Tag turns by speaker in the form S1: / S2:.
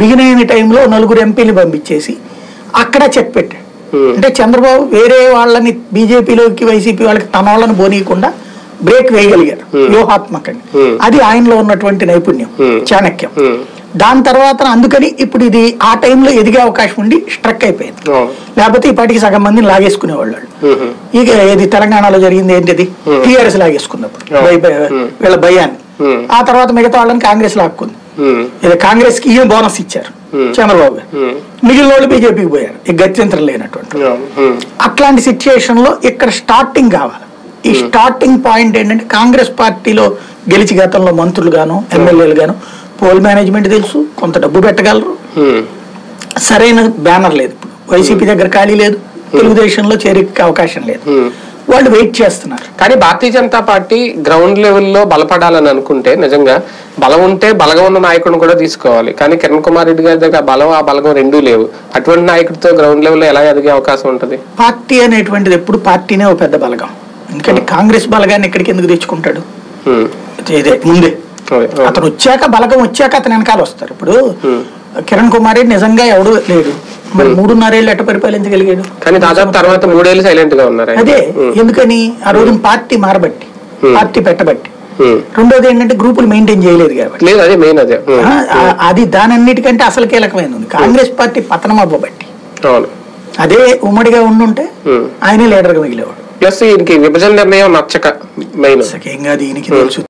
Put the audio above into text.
S1: Begin అయిన టైంలో నలుగురు ఎంపీలు పంపించేసి అక్కడ చెక్ పెట్టాడు
S2: Hmm.
S1: అంటే చంద్రబాబు వేరే వాళ్ళని బీజేపీలోకి వైసీపీ వాళ్ళకి తన వాళ్ళని పోనీయకుండా బ్రేక్ వేయగలిగారు వ్యూహాత్మకంగా
S2: Hmm.
S1: అది ఆయనలో ఉన్నటువంటి నైపుణ్యం
S2: Hmm.
S1: చాణక్యం
S2: ఉమ్,
S1: దాని తర్వాత అందుకని ఇప్పుడు ఇది ఆ టైంలో ఎదిగే అవకాశం ఉండి స్ట్రక్ అయిపోయింది
S2: అవును.
S1: లేకపోతే ఈ పాటికి సగం మందిని లాగేసుకునేవాళ్ళు వాళ్ళు.
S2: ఉహు,
S1: ఇక ఏది తెలంగాణలో జరిగింది ఏంటిది టీఆర్ఎస్ లాగేసుకున్నప్పుడు
S2: Hmm.
S1: భయ- భయ- వీళ్ళ భయాన్ని
S2: Hmm.
S1: ఆ తర్వాత మిగతా వాళ్ళని కాంగ్రెస్ లాక్కుంది
S2: ఉమ్,
S1: ఇది కాంగ్రెస్ కి ఈయన బోనస్ ఇచ్చారు
S2: Hmm.
S1: చంద్రబాబు గారు
S2: ఉమ్,
S1: మిగిలిన వాళ్ళు బీజేపీకి పోయారు ఇక గత్యంతరం లేనటువంటి
S2: అవును, ఉమ్,
S1: అట్లాంటి సిచ్యుయేషన్ లో ఇక్కడ స్టార్టింగ్ కావాలి ఈ స్టార్టింగ్ పాయింట్ ఏంటంటే కాంగ్రెస్ పార్టీలో గెలిచి గతంలో మంత్రులు గాను ఎమ్మెల్యేలు గాను పోల్ మేనేజ్మెంట్ తెలుసు కొంత డబ్బు పెట్టగలరు
S2: ఉమ్,
S1: సరైన బ్యానర్ లేదు ఇప్పుడు వైసీపీ దగ్గర ఖాళీ లేదు తెలుగుదేశంలో చేరిక అవకాశం లేదు
S2: ఉమ్.
S1: వాళ్ళు వెయిట్ చేస్తున్నారు
S2: కానీ భారతీయ జనతా పార్టీ గ్రౌండ్ లెవెల్లో బలపడాలని అనుకుంటే నిజంగా బలం ఉంటే బలగం ఉన్న నాయకుడిని కూడా తీసుకోవాలి కానీ కిరణ్ కుమార్ రెడ్డి గారి దగ్గర ఆ బలం ఆ బలగం రెండూ లేవు అటువంటి నాయకుడితో గ్రౌండ్ లెవెల్లో ఎలా ఎదిగే అవకాశం ఉంటది
S1: పార్టీ అనేటువంటిది ఎప్పుడు పార్టీనే ఒక పెద్ద బలగం ఎందుకంటే కాంగ్రెస్ బలగాన్ని ఎక్కడికి ఎందుకు తెచ్చుకుంటాడు
S2: ఉమ్,
S1: ఇదే ముందే
S2: అదే, ఆ,
S1: అతను వచ్చాక బలగం వచ్చాక అతను వెనకాల వస్తారు ఇప్పుడు
S2: Hmm.
S1: కిరణ్ కుమార్ రెడ్డి నిజంగా ఎవడు లేడు మరి మూడున్నరేళ్ళు ఎట్ట పరిపాలించగలిగాడు
S2: కానీ దాదాపు తర్వాత మూడేళ్ళు సైలెంట్ గా ఉన్నారు ఆయన.
S1: అదే
S2: ఉమ్,
S1: ఎందుకని ఆ రోజు పార్టీ మారబట్టి
S2: Hmm.
S1: పార్టీ పెట్టబట్టి
S2: ఉమ్.
S1: రెండోది ఏంటంటే గ్రూపులు మెయింటైన్ చేయలేదు కాబట్టి
S2: లేదు అదే మెయిన్ అదే ఉమ్,
S1: ఆ, ఆ- అది దానన్నిటికంటే అసలు కీలకమైనది ఉంది కాంగ్రెస్ పార్టీ పతనం అవ్వబట్టి
S2: అవును
S1: అదే ఉమ్మడిగా ఉండుంటే
S2: ఉమ్.
S1: ఆయనే లీడర్గా మిగిలేవాడు
S2: ప్లస్ ఈయనకి విభజన నిర్ణయం నచ్చక మెయిన్
S1: అసలు ఏం కాదు ఈయనకి తెలుసు